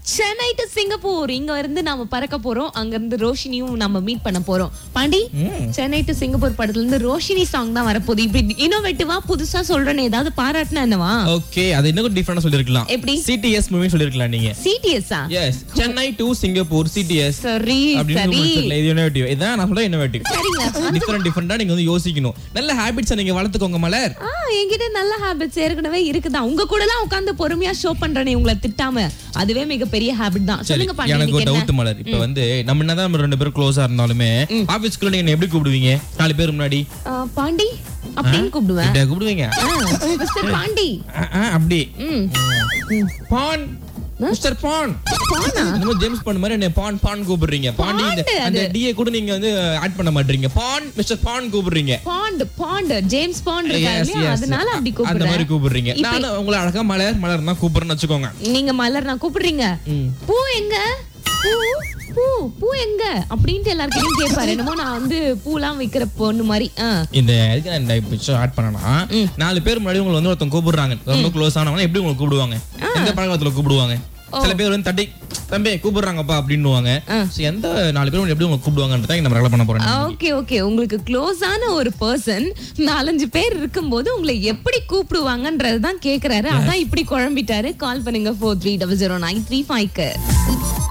Chennai to Singapore இங்க இருந்து நாம பறக்க போறோம் அங்க இருந்து ரோஷினியும் நம்ம மீட் பண்ண போறோம் பாண்டி சென்னை டு சிங்கப்பூர் படத்துல இருந்து ரோஷினி சாங் தான் வரப்போகுது இப்படி இன்னோவேட்டிவா புதுசா சொல்றேன்னு ஏதாவது பாராட்டினா என்னவா ஓகே அது இன்னும் டிஃபரெண்டா சொல்லிருக்கலாம் எப்படி? சிடிஎஸ் மூவி சொல்லிருக்கலாம் நீங்க சிடிஎஸ்ஆ yes Chennai to Singapore C D S சரி அப்படின்னு சரி சொல்லிருக்கலாம். இது இன்னோவேட்டிவ் இதான் நான் சொல்றேன் இன்னோவேட்டிவ் சரிங்க டிஃபரெண்ட் டிஃபரெண்டா நீங்க வந்து யோசிக்கணும் நல்ல ஹாபிட்ஸ் நீங்க வளர்த்துக்கோங்க மலர் ஆ என்கிட்ட நல்ல ஹாபிட்ஸ் ஏற்கனவே இருக்குதா உங்க கூட எல்லாம் உட்கார்ந்து பொறுமையா ஷோ பண்றேனே உங்களை திட்டாம அதுவே மிகப்பெரிய ஹாபிட் தான் சரி சொல்லுங்க பாண்டி எனக்கு ஒரு இன்னைக்கு என்ன? டவுட் மலர் இப்ப வந்து நம்ம என்னதான் நம்ம ரெண்டு பேரும் க்ளோஸா இருந்தாலுமே ஆபீஸ்க்குள்ள நீங்க என்ன எப்படி கூப்பிடுவீங்க நாலு பேர் முன்னாடி ஆ, பாண்டி அப்படின்னு கூப்பிடுவேன் இப்படியா கூப்பிடுவீங்க ஆ, மிஸ்டர் பாண்டி ஆ, ஆ, அப்படி ம் பான் மிஸ்டர் பான் பானா என்னமோ ஜேம்ஸ் பாண்ட் மாதிரி என்ன பான் பான் கூப்பிடுறீங்க பாண்டி இந்த- பாண்டு அந்த டிஏ கூட நீங்க வந்து ஆட் பண்ண மாட்டீங்க பான் மிஸ்டர் பான் கூப்பிடுறீங்க பாண்ட் பாண்ட் ஜேம்ஸ் பாண்ட் இருக்காரு Yes, இல்லையா yes. அதனால அப்படி அந்த மாதிரி கூப்பிடுறேன் கூப்பிடுறீங்க இப்ப- நானும் உங்களை அழகா மலர் மலர் தான் கூப்பிடுறேன்னு வச்சுக்கோங்க நீங்க மலர் நான் கூப்பிடுறீங்க ம். பூ எங்க பூ பூ பூ எங்க அப்படின்ட்டு எல்லார்கிட்டயும் கேட்பாரு என்னமோ நான் வந்து பூலாம் வைக்கிற பொண்ணு மாதிரி ஆ. இந்த இதுக்கு நான் இந்த பிக்சர் ஆட் பண்ணனா நாலு பேர் முன்னாடி உங்களை வந்து ஒருத்தவங்க கூப்பிடுறாங்க ரொம்ப க்ளோஸ் ஆனவங்க எப்படி உங்களை கூப்பிடுவாங்க எந்த பழக்கத்துல கூப்பிடுவாங்க சில பேர் வந்து தட்டி தம்பி கூப்பிடுறாங்கப்பா அப்படின்னுவாங்க So, எந்த நாலு பேர் எப்படி உங்களை கூப்பிடுவாங்கன்றத நம்ம ரெகுலர் பண்ண போறோம் ஓகே ஓகே உங்களுக்கு க்ளோஸான ஒரு பர்சன் நாலஞ்சு பேர் இருக்கும்போது உங்களை எப்படி கூப்பிடுவாங்கன்றது தான் கேக்குறாரு அதான் இப்படி குழம்பிட்டாரு கால் பண்ணுங்க four three double zero nine three ஃபைவ்க்கு